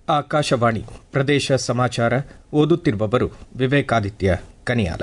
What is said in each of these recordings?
ಆಕಾಶವಾಣಿ ಪ್ರದೇಶ ಸಮಾಚಾರ ಓದುತ್ತಿರುವವರು ವಿವೇಕಾದಿತ್ಯ ಕನಿಯಾಲ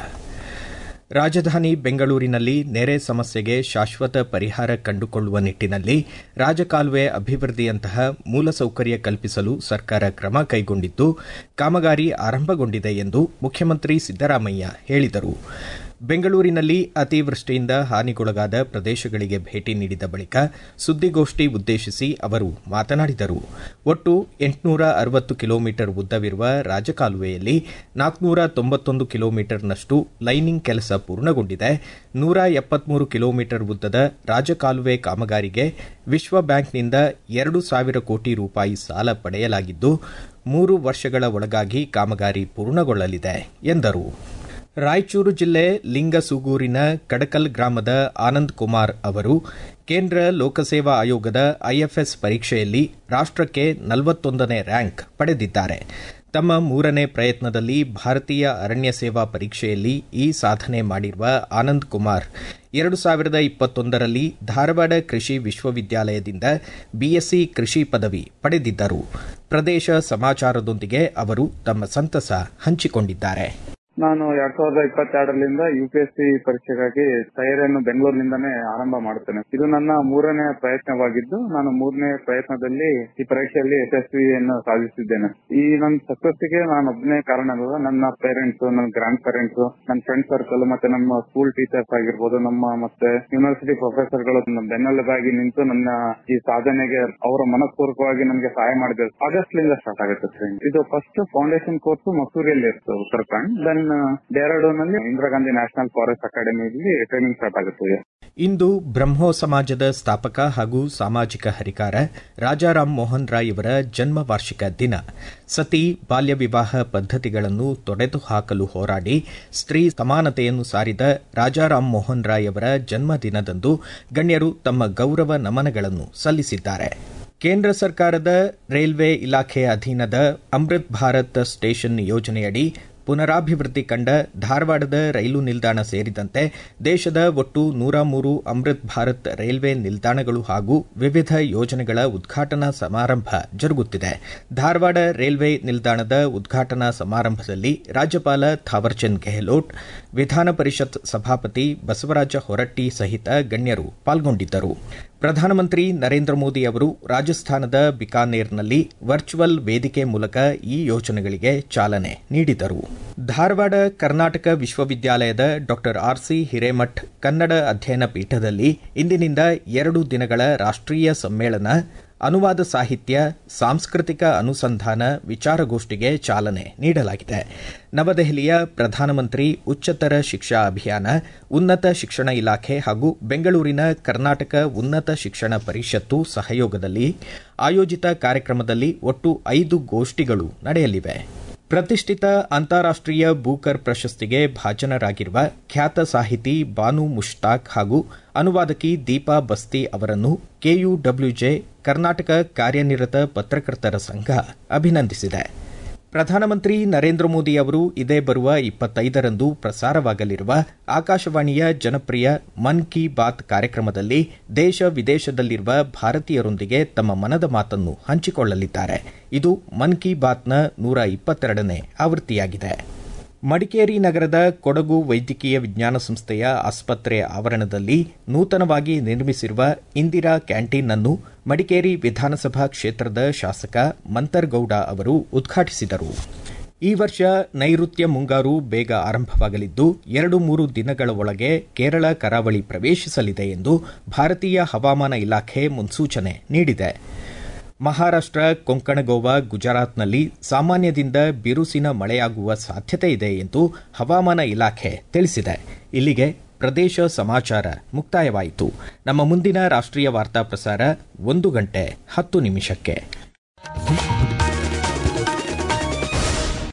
ರಾಜಧಾನಿ ಬೆಂಗಳೂರಿನಲ್ಲಿ ನೆರೆ ಸಮಸ್ಯೆಗೆ ಶಾಶ್ವತ ಪರಿಹಾರ ಕಂಡುಕೊಳ್ಳುವ ನಿಟ್ಟಿನಲ್ಲಿ ರಾಜಕಾಲುವೆ ಅಭಿವೃದ್ಧಿಯಂತಹ ಮೂಲಸೌಕರ್ಯ ಕಲ್ಪಿಸಲು ಸರ್ಕಾರ ಕ್ರಮ ಕೈಗೊಂಡಿದ್ದು ಕಾಮಗಾರಿ ಆರಂಭಗೊಂಡಿದೆ ಎಂದು ಮುಖ್ಯಮಂತ್ರಿ ಸಿದ್ದರಾಮಯ್ಯ ಹೇಳಿದರು ಬೆಂಗಳೂರಿನಲ್ಲಿ ಅತಿವೃಷ್ಟಿಯಿಂದ ಹಾನಿಗೊಳಗಾದ ಪ್ರದೇಶಗಳಿಗೆ ಭೇಟಿ ನೀಡಿದ ಬಳಿಕ ಸುದ್ದಿಗೋಷ್ಠಿ ಉದ್ದೇಶಿಸಿ ಅವರು ಮಾತನಾಡಿದರು ಒಟ್ಟು ಎಂಟುನೂರ ಅರವತ್ತು ಕಿಲೋಮೀಟರ್ ಉದ್ದವಿರುವ ರಾಜಕಾಲುವೆಯಲ್ಲಿ ನಾಲ್ಕುನೂರ ತೊಂಬತ್ತೊಂದು ಕಿಲೋಮೀಟರ್ನಷ್ಟು ಲೈನಿಂಗ್ ಕೆಲಸ ಪೂರ್ಣಗೊಂಡಿದೆ ನೂರ ಎಪ್ಪತ್ಮೂರು ಕಿಲೋಮೀಟರ್ ಉದ್ದದ ರಾಜಕಾಲುವೆ ಕಾಮಗಾರಿಗೆ ವಿಶ್ವ ಬ್ಯಾಂಕ್ನಿಂದ ಎರಡು ಸಾವಿರ ಕೋಟಿ ರೂಪಾಯಿ ಸಾಲ ಪಡೆಯಲಾಗಿದ್ದು ಮೂರು ವರ್ಷಗಳ ಒಳಗಾಗಿ ಕಾಮಗಾರಿ ಪೂರ್ಣಗೊಳ್ಳಲಿದೆ ಎಂದರು ರಾಯಚೂರು ಜಿಲ್ಲೆ ಲಿಂಗಸೂಗೂರಿನ ಕಡಕಲ್ ಗ್ರಾಮದ ಆನಂದ್ ಕುಮಾರ್ ಅವರು ಕೇಂದ್ರ ಲೋಕಸೇವಾ ಆಯೋಗದ ಐಎಫ್ಎಸ್ ಪರೀಕ್ಷೆಯಲ್ಲಿ ರಾಷ್ಟಕ್ಕೆ ನಲವತ್ತೊಂದನೇ ರ್ಯಾಂಕ್ ಪಡೆದಿದ್ದಾರೆ ತಮ್ಮ ಮೂರನೇ ಪ್ರಯತ್ನದಲ್ಲಿ ಭಾರತೀಯ ಅರಣ್ಯ ಸೇವಾ ಪರೀಕ್ಷೆಯಲ್ಲಿ ಈ ಸಾಧನೆ ಮಾಡಿರುವ ಆನಂದ್ ಕುಮಾರ್ ಎರಡು ಸಾವಿರದ ಇಪ್ಪತ್ತೊಂದರಲ್ಲಿ ಧಾರವಾಡ ಕೃಷಿ ವಿಶ್ವವಿದ್ಯಾಲಯದಿಂದ ಬಿಎಸ್ಸಿ ಕೃಷಿ ಪದವಿ ಪಡೆದಿದ್ದರು ಪ್ರದೇಶ ಸಮಾಚಾರದೊಂದಿಗೆ ಅವರು ತಮ್ಮ ಸಂತಸ ಹಂಚಿಕೊಂಡಿದ್ದಾರೆ ನಾನು ಎರಡ್ ಸಾವಿರದ ಇಪ್ಪತ್ತೆರಡರಿಂದ ಯು ಪಿ ಎಸ್ ಸಿ ಪರೀಕ್ಷೆಗಾಗಿ ತಯಾರಿಯನ್ನು ಬೆಂಗಳೂರಿನಿಂದನೇ ಆರಂಭ ಮಾಡುತ್ತೇನೆ ಇದು ನನ್ನ ಮೂರನೇ ಪ್ರಯತ್ನವಾಗಿದ್ದು ನಾನು ಮೂರನೇ ಪ್ರಯತ್ನದಲ್ಲಿ ಈ ಪರೀಕ್ಷೆಯಲ್ಲಿ ಯಶಸ್ವಿಯನ್ನು ಸಾಧಿಸಿದ್ದೇನೆ ಈ ನನ್ನ ಸಕ್ಸಸ್ಗೆ ನಾನು ಒಬ್ಬನೇ ಕಾರಣ ಅಲ್ಲ ನನ್ನ ಪೇರೆಂಟ್ಸ್ ನನ್ನ ಗ್ರಾಂಡ್ ಪೇರೆಂಟ್ಸ್ ನನ್ನ ಫ್ರೆಂಡ್ ಸರ್ಕಲ್ ಮತ್ತೆ ನಮ್ಮ ಸ್ಕೂಲ್ ಟೀಚರ್ಸ್ ಆಗಿರ್ಬೋದು ನಮ್ಮ ಮತ್ತೆ ಯೂನಿವರ್ಸಿಟಿ ಪ್ರೊಫೆಸರ್ಗಳು ಬೆನ್ನೆಲುಬಾಗಿ ನಿಂತು ನನ್ನ ಈ ಸಾಧನೆಗೆ ಅವರ ಮನಸ್ಪೂರ್ವಕವಾಗಿ ನನಗೆ ಸಹಾಯ ಮಾಡಿದ್ರು ಆಗಸ್ಟ್ ಲಿಂದ ಸ್ಟಾರ್ಟ್ ಆಗುತ್ತೆ ಟ್ರೈನ್ ಇದು ಫಸ್ಟ್ ಫೌಂಡೇಶನ್ ಕೋರ್ಸ್ ಮಸೂರಿಯಲ್ಲಿ ಇರ್ತದೆ ಉತ್ತರಾಖಂಡ್ ದೆನ್ ಡೆಹರಾಡೂನ್ ಅಲ್ಲಿ ಇಂದಿರಾ ಗಾಂಧಿ ನ್ಯಾಷನಲ್ ಫಾರೆಸ್ಟ್ ಅಕಾಡೆಮಿಯಲ್ಲಿ ಟ್ರೈನಿಂಗ್ ಸ್ಟಾರ್ಟ್ ಆಗುತ್ತದೆ ಇಂದು ಬ್ರಹ್ಮೋ ಸಮಾಜದ ಸ್ಥಾಪಕ ಹಾಗೂ ಸಾಮಾಜಿಕ ಹರಿಕಾರ ರಾಜಾರಾಮ್ ಮೋಹನ್ ರಾಯ್ ಅವರ ಜನ್ಮ ವಾರ್ಷಿಕ ದಿನ ಸತಿ ಬಾಲ್ಯ ವಿವಾಹ ಪದ್ದತಿಗಳನ್ನು ತೊಡೆದು ಹಾಕಲು ಹೋರಾಡಿ ಸ್ತ್ರೀ ಸಮಾನತೆಯನ್ನು ಸಾರಿದ ರಾಜಾರಾಮ್ ಮೋಹನ್ ರಾಯ್ ಅವರ ಜನ್ಮ ದಿನದಂದು ಗಣ್ಯರು ತಮ್ಮ ಗೌರವ ನಮನಗಳನ್ನು ಸಲ್ಲಿಸಿದ್ದಾರೆ ಕೇಂದ್ರ ಸರ್ಕಾರದ ರೈಲ್ವೆ ಇಲಾಖೆ ಅಧೀನದ ಅಮೃತ್ ಭಾರತ್ ಸ್ಟೇಷನ್ ಯೋಜನೆಯಡಿ ಪುನರಾಭಿವೃದ್ಧಿ ಕಂಡ ಧಾರವಾಡದ ರೈಲು ನಿಲ್ದಾಣ ಸೇರಿದಂತೆ ದೇಶದ ಒಟ್ಟು ನೂರ ಮೂರು ಅಮೃತ್ ಭಾರತ್ ರೈಲ್ವೆ ನಿಲ್ದಾಣಗಳು ಹಾಗೂ ವಿವಿಧ ಯೋಜನೆಗಳ ಉದ್ಘಾಟನಾ ಸಮಾರಂಭ ಜರುಗುತ್ತಿದೆ ಧಾರವಾಡ ರೈಲ್ವೆ ನಿಲ್ದಾಣದ ಉದ್ಘಾಟನಾ ಸಮಾರಂಭದಲ್ಲಿ ರಾಜ್ಯಪಾಲ ಥಾವರ್ಚಂದ್ ಗೆಹ್ಲೋಟ್ ವಿಧಾನ ಪರಿಷತ್ ಸಭಾಪತಿ ಬಸವರಾಜ ಹೊರಟ್ಟಿ ಸಹಿತ ಗಣ್ಯರು ಪಾಲ್ಗೊಂಡಿದ್ದರು ಪ್ರಧಾನಮಂತ್ರಿ ನರೇಂದ್ರ ಮೋದಿ ಅವರು ರಾಜಸ್ಥಾನದ ಬಿಕಾನೇರ್ನಲ್ಲಿ ವರ್ಚುವಲ್ ವೇದಿಕೆ ಮೂಲಕ ಈ ಯೋಜನೆಗಳಿಗೆ ಚಾಲನೆ ನೀಡಿದರು ಧಾರವಾಡ ಕರ್ನಾಟಕ ವಿಶ್ವವಿದ್ಯಾಲಯದ ಡಾ ಆರ್ಸಿ ಹಿರೇಮಠ್ ಕನ್ನಡ ಅಧ್ಯಯನ ಪೀಠದಲ್ಲಿ ಇಂದಿನಿಂದ ಎರಡು ದಿನಗಳ ರಾಷ್ಟೀಯ ಸಮ್ಮೇಳನ ಅನುವಾದ ಸಾಹಿತ್ಯ ಸಾಂಸ್ಕೃತಿಕ ಅನುಸಂಧಾನ ವಿಚಾರಗೋಷ್ಠಿಗೆ ಚಾಲನೆ ನೀಡಲಾಗಿದೆ ನವದೆಹಲಿಯ ಪ್ರಧಾನಮಂತ್ರಿ ಉಚ್ಚತರ ಶಿಕ್ಷಾ ಅಭಿಯಾನ ಉನ್ನತ ಶಿಕ್ಷಣ ಇಲಾಖೆ ಹಾಗೂ ಬೆಂಗಳೂರಿನ ಕರ್ನಾಟಕ ಉನ್ನತ ಶಿಕ್ಷಣ ಪರಿಷತ್ತು ಸಹಯೋಗದಲ್ಲಿ ಆಯೋಜಿತ ಕಾರ್ಯಕ್ರಮದಲ್ಲಿ ಒಟ್ಟು ಐದು ಗೋಷ್ಠಿಗಳು ನಡೆಯಲಿವೆ ಪ್ರತಿಷ್ಠಿತ ಅಂತಾರಾಷ್ಟೀಯ ಬೂಕರ್ ಪ್ರಶಸ್ತಿಗೆ ಭಾಜನರಾಗಿರುವ ಖ್ಯಾತ ಸಾಹಿತಿ ಬಾನು ಮುಷ್ತಾಕ್ ಹಾಗೂ ಅನುವಾದಕಿ ದೀಪಾ ಬಸ್ತಿ ಅವರನ್ನು ಕೆಯುಡಬ್ಲ್ಯೂಜೆ ಕರ್ನಾಟಕ ಕಾರ್ಯನಿರತ ಪತ್ರಕರ್ತರ ಸಂಘ ಅಭಿನಂದಿಸಿದೆ ಪ್ರಧಾನಮಂತ್ರಿ ನರೇಂದ್ರ ಮೋದಿ ಅವರು ಇದೇ ಬರುವ ಇಪ್ಪತ್ತೈದರಂದು ಪ್ರಸಾರವಾಗಲಿರುವ ಆಕಾಶವಾಣಿಯ ಜನಪ್ರಿಯ ಮನ್ ಕಿ ಬಾತ್ ಕಾರ್ಯಕ್ರಮದಲ್ಲಿ ದೇಶ ವಿದೇಶದಲ್ಲಿರುವ ಭಾರತೀಯರೊಂದಿಗೆ ತಮ್ಮ ಮನದ ಮಾತನ್ನು ಹಂಚಿಕೊಳ್ಳಲಿದ್ದಾರೆ ಇದು ಮನ್ ಕಿ ಬಾತ್ನ ನೂರ ಇಪ್ಪತ್ತೆರಡನೇ ಆವೃತ್ತಿಯಾಗಿದೆ ಮಡಿಕೇರಿ ನಗರದ ಕೊಡಗು ವೈದ್ಯಕೀಯ ವಿಜ್ಞಾನ ಸಂಸ್ಥೆಯ ಆಸ್ಪತ್ರೆ ಆವರಣದಲ್ಲಿ ನೂತನವಾಗಿ ನಿರ್ಮಿಸಿರುವ ಇಂದಿರಾ ಕ್ಯಾಂಟೀನ್ ಅನ್ನು ಮಡಿಕೇರಿ ವಿಧಾನಸಭಾ ಕ್ಷೇತ್ರದ ಶಾಸಕ ಮಂತರ್ಗೌಡ ಅವರು ಉದ್ಘಾಟಿಸಿದರು ಈ ವರ್ಷ ನೈಋತ್ಯ ಮುಂಗಾರು ಬೇಗ ಆರಂಭವಾಗಲಿದ್ದು ಎರಡು ಮೂರು ದಿನಗಳ ಒಳಗೆ ಕೇರಳ ಕರಾವಳಿ ಪ್ರವೇಶಿಸಲಿದೆ ಎಂದು ಭಾರತೀಯ ಹವಾಮಾನ ಇಲಾಖೆ ಮುನ್ಸೂಚನೆ ನೀಡಿದೆ ಮಹಾರಾಷ್ಟ್ರ ಕೊಂಕಣ ಗೋವಾ ಗುಜರಾತ್ನಲ್ಲಿ ಸಾಮಾನ್ಯದಿಂದ ಬಿರುಸಿನ ಮಳೆಯಾಗುವ ಸಾಧ್ಯತೆ ಇದೆ ಎಂದು ಹವಾಮಾನ ಇಲಾಖೆ ತಿಳಿಸಿದೆ ಇಲ್ಲಿಗೆ ಪ್ರದೇಶ ಸಮಾಚಾರ ಮುಕ್ತಾಯವಾಯಿತು ನಮ್ಮ ಮುಂದಿನ ರಾಷ್ಟ್ರೀಯ ವಾರ್ತಾ ಪ್ರಸಾರ ಒಂದು ಗಂಟೆ ಹತ್ತು ನಿಮಿಷಕ್ಕೆ